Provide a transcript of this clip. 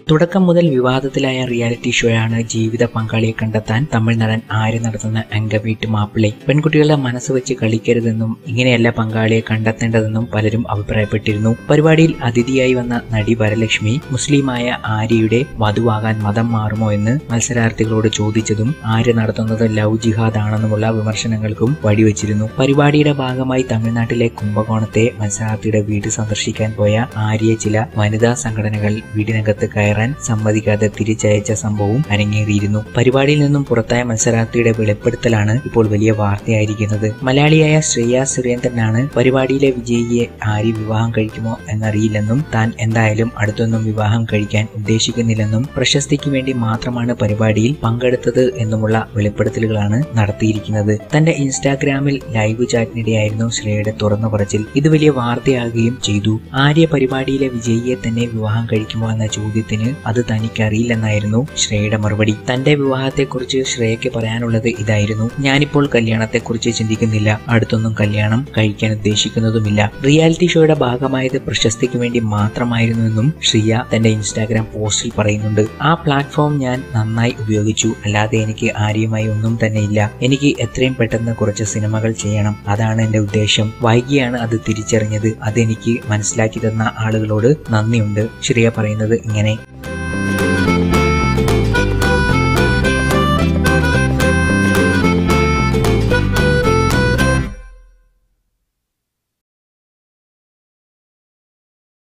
തുടക്കം മുതൽ വിവാദത്തിലായ റിയാലിറ്റി ഷോയാണ് ജീവിത പങ്കാളിയെ കണ്ടെത്താൻ തമിഴ് നടൻ ആര്യ നടത്തുന്ന അംഗവീട്ട് മാപ്പിളെ പെൺകുട്ടികളുടെ മനസ്സ് വെച്ച് കളിക്കരുതെന്നും ഇങ്ങനെയല്ല പങ്കാളിയെ കണ്ടെത്തേണ്ടതെന്നും പലരും അഭിപ്രായപ്പെട്ടിരുന്നു പരിപാടിയിൽ അതിഥിയായി വന്ന നടി വരലക്ഷ്മി മുസ്ലിമായ ആര്യയുടെ വധുവാകാൻ മതം മാറുമോ എന്ന് മത്സരാർത്ഥികളോട് ചോദിച്ചതും ആര്യ നടത്തുന്നത് ലവ് ജിഹാദ് ആണെന്നുമുള്ള വിമർശനങ്ങൾക്കും വഴിവെച്ചിരുന്നു പരിപാടിയുടെ ഭാഗമായി തമിഴ്നാട്ടിലെ കുംഭകോണത്തെ മത്സരാർത്ഥിയുടെ വീട് സന്ദർശിക്കാൻ പോയ ആര്യയെ ചില വനിതാ സംഘടനകൾ വീടിനകത്ത് കയറാൻ സമ്മതിക്കാതെ തിരിച്ചയച്ച സംഭവവും അരങ്ങേറിയിരുന്നു പരിപാടിയിൽ നിന്നും പുറത്തായ മത്സരാർത്ഥിയുടെ വെളിപ്പെടുത്തലാണ് ഇപ്പോൾ വലിയ വാർത്തയായിരിക്കുന്നത് മലയാളിയായ ശ്രേയ സുരേന്ദ്രനാണ് പരിപാടിയിലെ വിജയിയെ ആര്യ വിവാഹം കഴിക്കുമോ എന്നറിയില്ലെന്നും താൻ എന്തായാലും അടുത്തൊന്നും വിവാഹം കഴിക്കാൻ ഉദ്ദേശിക്കുന്നില്ലെന്നും പ്രശസ്തിക്ക് വേണ്ടി മാത്രമാണ് പരിപാടിയിൽ പങ്കെടുത്തത് എന്നുമുള്ള വെളിപ്പെടുത്തലുകളാണ് നടത്തിയിരിക്കുന്നത് തന്റെ ഇൻസ്റ്റാഗ്രാമിൽ ലൈവ് ചാറ്റിനിടെയായിരുന്നു ശ്രേയയുടെ തുറന്നു പറച്ചിൽ ഇത് വലിയ വാർത്തയാകുകയും ചെയ്തു ആര്യ പരിപാടിയിലെ വിജയിയെ തന്നെ വിവാഹം കഴിക്കുമോ എന്ന ചോദ്യത്തിന് അത് തനിക്കറിയില്ലെന്നായിരുന്നു ശ്രേയയുടെ മറുപടി തന്റെ വിവാഹത്തെക്കുറിച്ച് ശ്രേയയ്ക്ക് പറയാനുള്ളത് ഇതായിരുന്നു ഞാനിപ്പോൾ കല്യാണത്തെക്കുറിച്ച് ചിന്തിക്കുന്നില്ല അടുത്തൊന്നും കല്യാണം കഴിക്കാൻ ഉദ്ദേശിക്കുന്നതുമില്ല റിയാലിറ്റി ഷോയുടെ ഭാഗമായത് പ്രശസ്തിക്ക് വേണ്ടി മാത്രമായിരുന്നുവെന്നും ശ്രിയ തന്റെ ഇൻസ്റ്റാഗ്രാം പോസ്റ്റിൽ പറയുന്നുണ്ട് ആ പ്ലാറ്റ്ഫോം ഞാൻ നന്നായി ഉപയോഗിച്ചു അല്ലാതെ എനിക്ക് ആര്യയുമായി ഒന്നും തന്നെ ഇല്ല എനിക്ക് എത്രയും പെട്ടെന്ന് കുറച്ച് സിനിമകൾ ചെയ്യണം അതാണ് എന്റെ ഉദ്ദേശം വൈകിയാണ് അത് തിരിച്ചറിഞ്ഞത് അതെനിക്ക് മനസ്സിലാക്കി തന്ന ആളുകളോട് നന്ദിയുണ്ട് ശ്രിയ പറയുന്നത് ഇങ്ങനെ